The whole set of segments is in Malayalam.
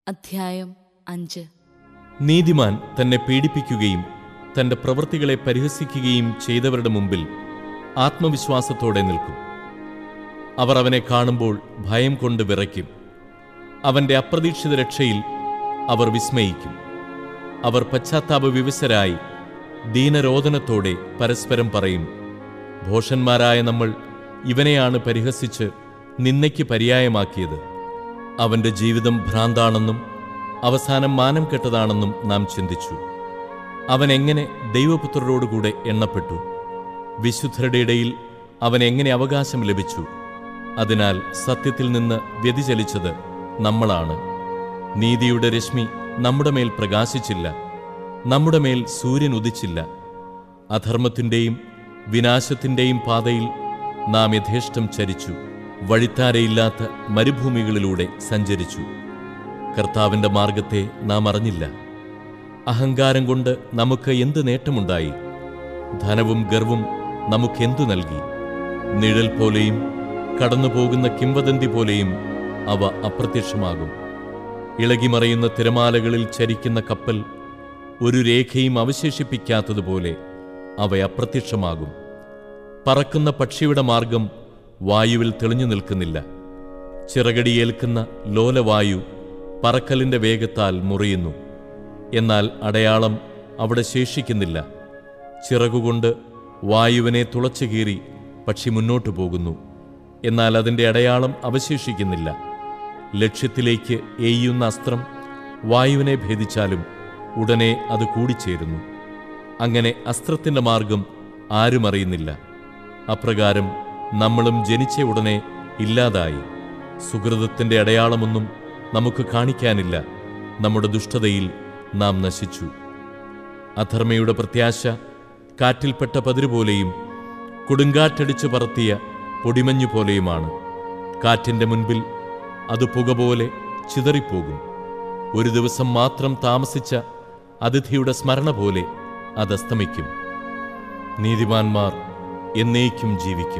അധ്യായം അഞ്ച് നീതിമാൻ തന്നെ പീഡിപ്പിക്കുകയും തന്റെ പ്രവൃത്തികളെ പരിഹസിക്കുകയും ചെയ്തവരുടെ മുമ്പിൽ ആത്മവിശ്വാസത്തോടെ നിൽക്കും അവർ അവനെ കാണുമ്പോൾ ഭയം കൊണ്ട് വിറയ്ക്കും അവന്റെ അപ്രതീക്ഷിത രക്ഷയിൽ അവർ വിസ്മയിക്കും അവർ പശ്ചാത്താപ വിവശരായി ദീനരോധനത്തോടെ പരസ്പരം പറയും ഭോഷന്മാരായ നമ്മൾ ഇവനെയാണ് പരിഹസിച്ച് നിന്നയ്ക്ക് പര്യായമാക്കിയത് അവന്റെ ജീവിതം ഭ്രാന്താണെന്നും അവസാനം മാനം കെട്ടതാണെന്നും നാം ചിന്തിച്ചു അവൻ എങ്ങനെ ദൈവപുത്രരോടുകൂടെ എണ്ണപ്പെട്ടു വിശുദ്ധരുടെ ഇടയിൽ അവൻ എങ്ങനെ അവകാശം ലഭിച്ചു അതിനാൽ സത്യത്തിൽ നിന്ന് വ്യതിചലിച്ചത് നമ്മളാണ് നീതിയുടെ രശ്മി നമ്മുടെ മേൽ പ്രകാശിച്ചില്ല നമ്മുടെ മേൽ സൂര്യൻ ഉദിച്ചില്ല അധർമ്മത്തിൻ്റെയും വിനാശത്തിൻ്റെയും പാതയിൽ നാം യഥേഷ്ടം ചരിച്ചു വഴിത്താരയില്ലാത്ത മരുഭൂമികളിലൂടെ സഞ്ചരിച്ചു കർത്താവിൻ്റെ മാർഗത്തെ നാം അറിഞ്ഞില്ല അഹങ്കാരം കൊണ്ട് നമുക്ക് എന്ത് നേട്ടമുണ്ടായി ധനവും ഗർവും നമുക്കെന്തു നൽകി നിഴൽ പോലെയും കടന്നുപോകുന്ന കിംവദന്തി പോലെയും അവ അപ്രത്യക്ഷമാകും ഇളകിമറയുന്ന തിരമാലകളിൽ ചരിക്കുന്ന കപ്പൽ ഒരു രേഖയും അവശേഷിപ്പിക്കാത്തതുപോലെ അവ അപ്രത്യക്ഷമാകും പറക്കുന്ന പക്ഷിയുടെ മാർഗം വായുവിൽ തെളിഞ്ഞു നിൽക്കുന്നില്ല ചിറകടിയേൽക്കുന്ന ലോലവായു പറക്കലിന്റെ വേഗത്താൽ മുറിയുന്നു എന്നാൽ അടയാളം അവിടെ ശേഷിക്കുന്നില്ല ചിറകുകൊണ്ട് വായുവിനെ തുളച്ചു കീറി പക്ഷി മുന്നോട്ടു പോകുന്നു എന്നാൽ അതിൻ്റെ അടയാളം അവശേഷിക്കുന്നില്ല ലക്ഷ്യത്തിലേക്ക് എയ്യുന്ന അസ്ത്രം വായുവിനെ ഭേദിച്ചാലും ഉടനെ അത് കൂടിച്ചേരുന്നു അങ്ങനെ അസ്ത്രത്തിൻ്റെ മാർഗം ആരും അറിയുന്നില്ല അപ്രകാരം നമ്മളും ജനിച്ച ഉടനെ ഇല്ലാതായി സുഹൃതത്തിൻ്റെ അടയാളമൊന്നും നമുക്ക് കാണിക്കാനില്ല നമ്മുടെ ദുഷ്ടതയിൽ നാം നശിച്ചു അധർമ്മയുടെ പ്രത്യാശ കാറ്റിൽപ്പെട്ട പതിരുപോലെയും കൊടുങ്കാറ്റടിച്ചു പറത്തിയ പൊടിമഞ്ഞു പോലെയുമാണ് കാറ്റിൻ്റെ മുൻപിൽ അത് പുക പോലെ ചിതറിപ്പോകും ഒരു ദിവസം മാത്രം താമസിച്ച അതിഥിയുടെ സ്മരണ പോലെ അത് അസ്തമിക്കും നീതിമാന്മാർ എന്നേക്കും ജീവിക്കും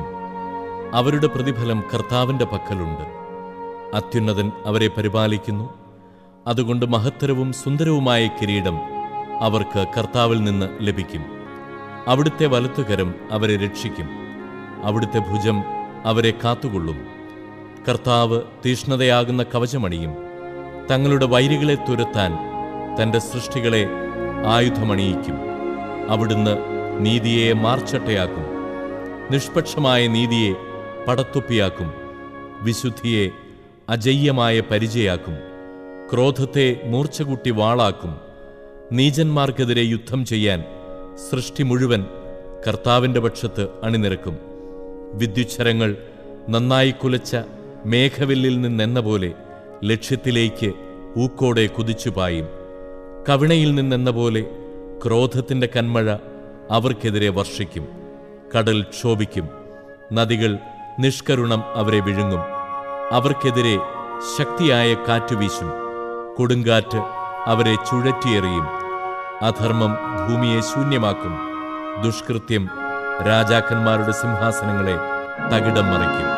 അവരുടെ പ്രതിഫലം കർത്താവിൻ്റെ പക്കലുണ്ട് അത്യുന്നതൻ അവരെ പരിപാലിക്കുന്നു അതുകൊണ്ട് മഹത്തരവും സുന്ദരവുമായ കിരീടം അവർക്ക് കർത്താവിൽ നിന്ന് ലഭിക്കും അവിടുത്തെ വലത്തുകരം അവരെ രക്ഷിക്കും അവിടുത്തെ ഭുജം അവരെ കാത്തുകൊള്ളും കർത്താവ് തീഷ്ണതയാകുന്ന കവചമണിയും തങ്ങളുടെ വൈരികളെ തുരത്താൻ തന്റെ സൃഷ്ടികളെ ആയുധമണിയിക്കും അവിടുന്ന് നീതിയെ മാർച്ചട്ടയാക്കും നിഷ്പക്ഷമായ നീതിയെ പടത്തൊപ്പിയാക്കും വിശുദ്ധിയെ അജയ്യമായ പരിചയാക്കും ക്രോധത്തെ മൂർച്ചകൂട്ടി വാളാക്കും നീചന്മാർക്കെതിരെ യുദ്ധം ചെയ്യാൻ സൃഷ്ടി മുഴുവൻ കർത്താവിൻ്റെ പക്ഷത്ത് അണിനിരക്കും വിദ്യുച്ഛരങ്ങൾ നന്നായി കുലച്ച മേഘവില്ലിൽ നിന്നെന്ന പോലെ ലക്ഷ്യത്തിലേക്ക് ഊക്കോടെ കുതിച്ചുപായും കവിണയിൽ നിന്നെന്ന പോലെ ക്രോധത്തിൻ്റെ കന്മഴ അവർക്കെതിരെ വർഷിക്കും കടൽ ക്ഷോഭിക്കും നദികൾ നിഷ്കരുണം അവരെ വിഴുങ്ങും അവർക്കെതിരെ ശക്തിയായ കാറ്റുവീശും കൊടുങ്കാറ്റ് അവരെ ചുഴറ്റിയെറിയും അധർമ്മം ഭൂമിയെ ശൂന്യമാക്കും ദുഷ്കൃത്യം രാജാക്കന്മാരുടെ സിംഹാസനങ്ങളെ തകിടം മറിക്കും